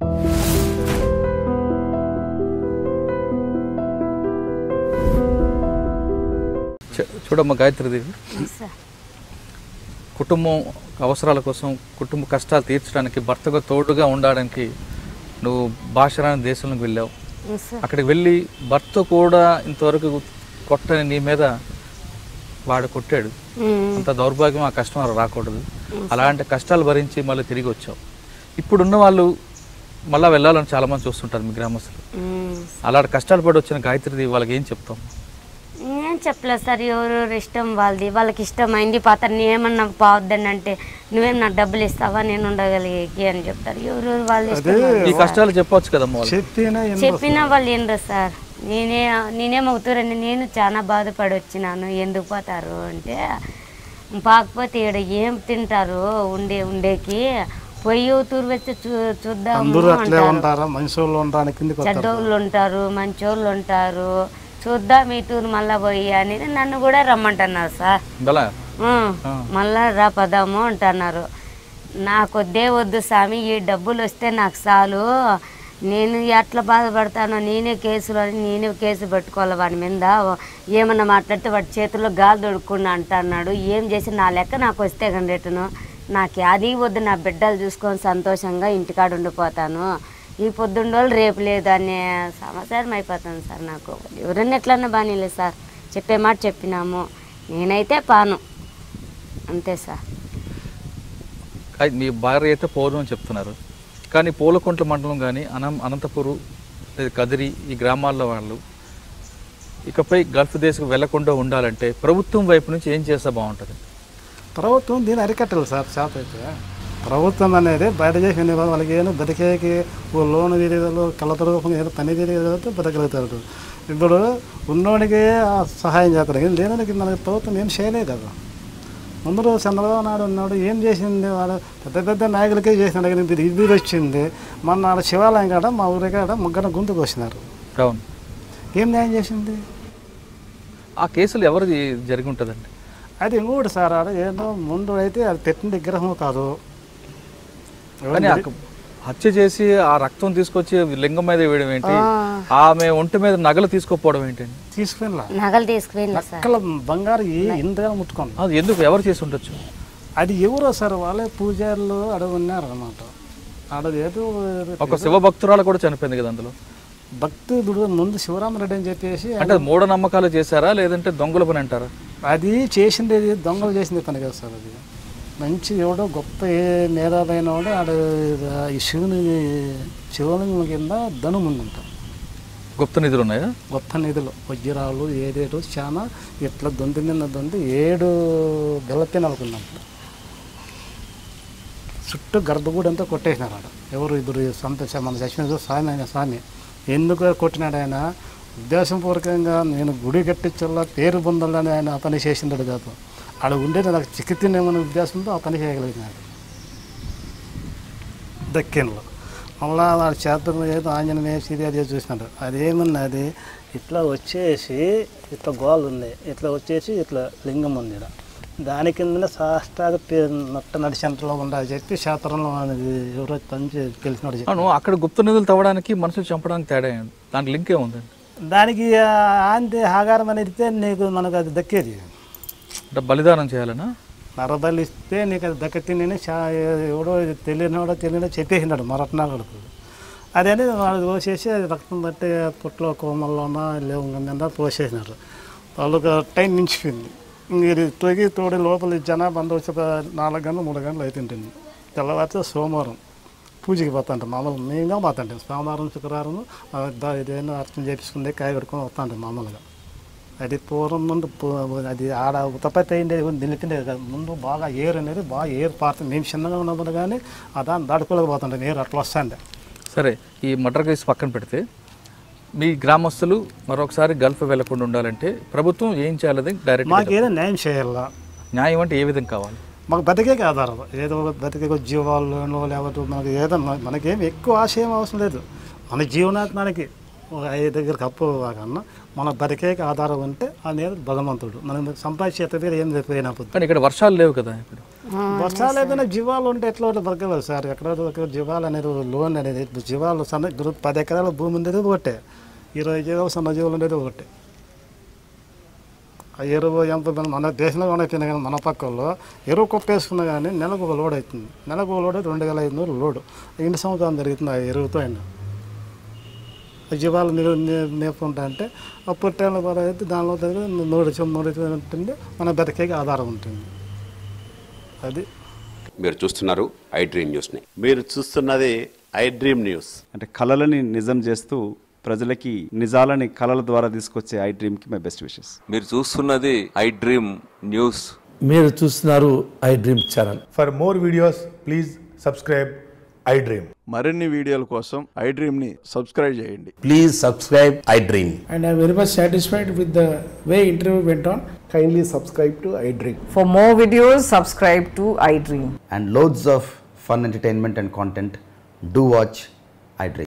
చ- చూడమ్మా గాయత్రిదేవి సార్ కుటుంబం అవసరాల కోసం కుటుంబ కష్టాలు తీర్చడానికి భర్తకు తోడుగా ఉండడానికి నువ్వు భాషరాని దేశంలోకి వెళ్ళావు సార్ అక్కడికి వెళ్ళి భర్త కూడా ఇంతవరకు కొట్టని నీ మీద వాడు కొట్టాడు అంత దౌర్భాగ్యం ఆ కష్టం అలా రాకూడదు అలాంటి కష్టాలు భరించి మళ్ళీ తిరిగి వచ్చావు ఇప్పుడున్న వాళ్ళు మళ్ళీ వెళ్ళాలని చాలామంది చూస్తుంటారు మీ గ్రామస్తులు అలాంటి కష్టాలు పడి వచ్చిన గాయత్రిది వాళ్ళకి ఏం చెప్తాం ఏం చెప్పలేదు సార్ ఎవరెవరు ఇష్టం వాళ్ళది వాళ్ళకి ఇష్టమైంది పాత్రని ఏమన్నా పావద్దని అంటే నువ్వేం నాకు డబ్బులు ఇస్తావా నేను ఉండగలిగి అని చెప్తారు ఎవరెవరు వాళ్ళు ఇష్టం వాళ్ళది. ఈ కష్టాలు చెప్పొచ్చు కదమ్మా వాళ్ళు చెప్పినా ఎన్నో చెప్పినా వాళ్ళు ఏండ్రు సార్ నేనే నేనేమవుతారని నేను చాలా బాధపడి వచ్చినాను ఎందుకు పోతారు అంటే పాకపోతే ఈడ ఏం తింటారు ఉండే ఉండేకి పొయ్యి తూరు వచ్చి చూ చూద్దాము అందరూ అట్లే అంటారు ఉంటారా మనిషి వాళ్ళు ఉండడానికి కిందికి వస్తారు చెడ్డోళ్ళు ఉంటారు మంచోళ్ళు ఉంటారు చూద్దాం ఈ టూర్ మళ్ళా పోయి అని నన్ను కూడా రమ్మంటున్నారు సార్ బలా ఉం, మళ్ళా రా పదాము అంటున్నారు నాకు వద్దే వద్దు స్వామి ఈ డబ్బులు వస్తే నాకు చాలు నేను ఎట్లా బాధపడతానో నేనే కేసులు అని నేనే కేసు పెట్టుకోవాలి వాడి మీద ఏమన్నా మాట్లాడితే వాడి చేతుల్లో గాలి దొడుక్కున్నా అంటున్నాడు ఏం చేసి నా లెక్క నాకు వస్తే కానీ రిటను నాకు అది వద్దు నా బిడ్డలు చూసుకొని సంతోషంగా ఇంటికాడ ఉండిపోతాను ఈ పొద్దుండోళ్ళు రేపు లేదు అనే సమాచారం అయిపోతుంది సార్ నాకు ఎవరన్నా ఎట్లన్నా బాగానే లేదు సార్ చెప్పే మాట చెప్పినాము నేనైతే పాను అంతే సార్ అది మీ భార్య అయితే పోరు అని చెప్తున్నారు కానీ పూలకుంట్ల మండలం కానీ అనం అనంతపురు లేదా కదిరి ఈ గ్రామాల్లో వాళ్ళు ఇకపై గల్ఫ్ దేశం వెళ్లకుండా ఉండాలంటే ప్రభుత్వం వైపు నుంచి ఏం చేస్తే బాగుంటుంది ప్రభుత్వం దీన్ని అరికట్టాలి సార్ చేత అయితే ప్రభుత్వం అనేది బయట చేసిన వాళ్ళకి ఏదో బతికేకి ఓ లోన్ తీరేదో కళ్ళ రూపంగా ఏదో పని తీరేదో బతకగలుగుతాడు ఇప్పుడు ఉన్నోడికి ఆ సహాయం చేస్తారు ఏం లేనికి మనకి ప్రభుత్వం ఏం చేయలేదు కదా ముందు రోజు చంద్రబాబు నాయుడు ఉన్నాడు ఏం చేసింది వాడు పెద్ద పెద్ద నాయకులకే చేసినాడు కానీ ఇది ఇది వచ్చింది మొన్న ఆడ శివాలయం కాడ మా ఊరి కాడ ముగ్గురు గుంతుకు వచ్చినారు అవును ఏం న్యాయం చేసింది ఆ కేసులు ఎవరు జరిగి ఉంటుందండి అది ఇంకోటి సార్ ఆడ ఏదో ముందు అయితే అది పెట్టిన విగ్రహం కాదు కానీ ఆ హత్య చేసి ఆ రక్తం తీసుకొచ్చి లింగం మీద వేయడం ఏంటి ఆ. ఆమె ఒంటి మీద నగలు తీసుకోకపోవడం ఏంటండి తీసుకున్నా నగలు తీసుకుపోయింది సార్ అక్కడ బంగారు ఏ ఇంతగా ముట్టుకోండి అది ఎందుకు ఎవరు చేసి ఉండొచ్చు అది ఎవరో సార్ వాళ్ళే పూజారులు అక్కడ ఉన్నారు అనమాట ఆడ ఏదో ఒక శివ భక్తురాలు కూడా చనిపోయింది కదా అందులో భక్తుడు ముందు శివరామరెడ్డి అని చెప్పేసి అంటే అది మూఢనమ్మకాలు చేశారా లేదంటే దొంగల పని అంటారా అది చేసింది దొంగలు చేసింది పని కదా సార్ అది మంచి ఎవడో గొప్ప ఏ మేధావైన వాడు ఆడ ఈ శివుని శివలింగం కింద ధనం ఉందంట గుప్త నిధులు ఉన్నాయా గొప్ప నిధులు వజ్రాలు ఏదేదో చాలా ఇట్లా దొంతి మీద దొంతి ఏడు గెలపెనాలకు ఉందంట చుట్టూ గర్భగుడి అంతా కొట్టేసినారు ఆడ ఎవరు ఇద్దరు సొంత మన చచ్చిన స్వామి ఆయన స్వామి ఎందుకు కొట్టినాడు ఆయన ఉద్దేశపూర్వకంగా నేను గుడి కట్టించాలా పేరు పొందాలని ఆయన ఆ పని చేసిండడు కాదు ఆడ ఉండేది నాకు చిక్కితేనేమన్న ఉద్దేశంతో ఆ పని చేయగలిగినాడు దక్కిన్లో మళ్ళా వాడి చేతులు ఏదో ఆంజనేయ సిరి అది చూసినాడు అదేమన్నది ఇట్లా వచ్చేసి ఇట్లా గోల్ ఉంది ఇట్లా వచ్చేసి ఇట్లా లింగం ఉంది ఈడ. దాని కిందనే సాష్టాగా పే- నట్ట నడి సెంటర్లో ఉండాలి చెప్పి శాస్త్రంలో అనేది ఎవరో పంచి తెలిసినాడు చెప్పి అవును అక్కడ గుప్త నిధులు తవ్వడానికి మనుషులు చంపడానికి తేడా ఏంటి? దానికి లింక్ ఏముందండి దానికి ఆ ఆంతి ఆగారం అనేది ఇస్తే నీకు మనకు అది దక్కేది అంటే బలిదానం చేయాలనా నరబలి ఇస్తే నీకు అది దక్కతి నేను చా ఎవడో తెలియనివాడో తెలియనో చెప్పేసినాడు మరట్నాడు అదే వాడు పోసేసి అది రక్తం బట్టి పుట్లో కోమల్లోన లేవు మీద పోసేసినారు వాళ్ళకి టైం మించిపోయింది మీరు తొగి తోడి లోపల జనాభా అందరూ వచ్చి ఒక నాలుగు గంటలు మూడు గంటలు అవుతుంటుంది తెల్లవారితే సోమవారం పూజకి పోతాంటాం మామూలుగా మేముగా పోతాంటాం సోమవారం శుక్రవారం ఆ, దా- ఇదేదో అర్థం చేపించుకుంటే కాయ కడుకొని వస్తాంటాం మామూలుగా అది పూర్వం ముందు పూ- అది ఆడ ఉతపత్తి అయింది నిలిపిండేది కాదు ముందు బాగా ఏరు అనేది బాగా ఏరు పారుతుంది మేము చిన్నగా ఉన్నప్పుడు కానీ ఆ దాన్ని దాటుకోలేకపోతుంటాం ఏరు అట్లా వస్తాండే సరే ఈ మటర్ కేసు పక్కన పెడితే మీ గ్రామస్తులు మరొకసారి గల్ఫ్ వెళ్లకుండా ఉండాలంటే ప్రభుత్వం ఏం చేయాలి డైరెక్ట్ మాకు ఏదో న్యాయం చేయాలా న్యాయం అంటే ఏ విధంగా కావాలి మాకు బతికే ఆధారం ఏదో బతికే జీవాలు లేకపోతే మనకి ఏదో మనకేం ఎక్కువ ఆశ ఏం అవసరం లేదు మన జీవనాత్మానికి ఒక ఐదు దగ్గరికి అప్పు కాకన్నా మన బతికేకి ఆధారం ఉంటే అనేది భగవంతుడు మనం సంపాదించేది ఏం పోయినప్పుడు కానీ ఇక్కడ వర్షాలు లేవు కదా ఇప్పుడు వర్షాలు ఏదైనా జీవాలు ఉంటే ఎట్లా ఉంటే బతకలేదు సార్ ఎక్కడ ఒక జీవాలు అనేది లోన్ అనేది జీవాలు సన్న గ్రూప్ పది ఎకరాల భూమి ఉండేది ఒకటే ఇరవై జీవాలు సన్న జీవాలు ఉండేది ఒకటే ఆ ఎరువు ఎంత మన- మన దేశంలో కూడా తిన కానీ మన పక్కల్లో ఎరువు కుప్పేసుకున్నా కానీ నెలకు ఒక లోడ్ అవుతుంది నెలకు ఒక లోడ్ అయితే రెండు వేల ఐదు వందలు లోడు ఎన్ని సంవత్సరాలు జరుగుతుంది ఆ ఎరువుతో అయినా ఆ జీవాలు మీరు మేపుకుంటా అంటే ఆ పొట్టేళ్ళ కూడా అయితే దానిలో దగ్గర నూరు నూరు ఉంటుంది మన బతికేకి ఆధారం ఉంటుంది అది మీరు చూస్తున్నారు ఐ డ్రీమ్ న్యూస్ని మీరు చూస్తున్నది ఐ డ్రీమ్ న్యూస్ అంటే కళలని నిజం చేస్తూ ప్రజలకి నిజాలని కళల ద్వారా తీసుకొచ్చే ఐ డ్రీమ్కి మై బెస్ట్ విషెస్ మీరు చూస్తున్నది ఐ డ్రీమ్ న్యూస్ మీరు చూస్తున్నారు iDream channel For more videos, please subscribe iDream. మరిన్ని వీడియోల కోసం ఐ డ్రీమ్ని సబ్స్క్రైబ్ చేయండి please subscribe iDream and I'm very much satisfied with the way interview went on. Kindly subscribe to iDream. For more videos, subscribe to iDream. and loads of fun entertainment and content, do watch iDream.